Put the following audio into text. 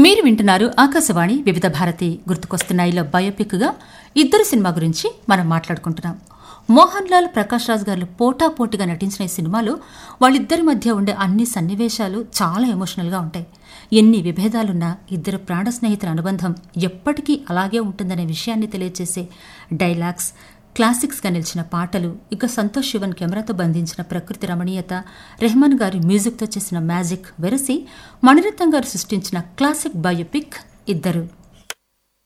మీరు వింటున్నారు ఆకాశవాణి వివిధ భారతి గుర్తుకొస్తున్నాయిలో బయోపిక్గా ఇద్దరు సినిమా గురించి మనం మాట్లాడుకుంటున్నాం మోహన్ లాల్ ప్రకాష్ రాజ్ గారు పోటాపోటీగా నటించిన ఈ సినిమాలో వాళ్ళిద్దరి మధ్య ఉండే అన్ని సన్నివేశాలు చాలా ఎమోషనల్గా ఉంటాయి ఎన్ని విభేదాలున్నా ఇద్దరు ప్రాణ స్నేహితుల అనుబంధం ఎప్పటికీ అలాగే ఉంటుందనే విషయాన్ని తెలియజేసే డైలాగ్స్ క్లాసిక్స్గా నిలిచిన పాటలు ఇక సంతోష్ శివన్ కెమెరాతో బంధించిన ప్రకృతి రమణీయత రెహమాన్ గారి మ్యూజిక్తో చేసిన మ్యాజిక్ వెరసి మణిరత్నం గారు సృష్టించిన క్లాసిక్ బయోపిక్ ఇద్దరు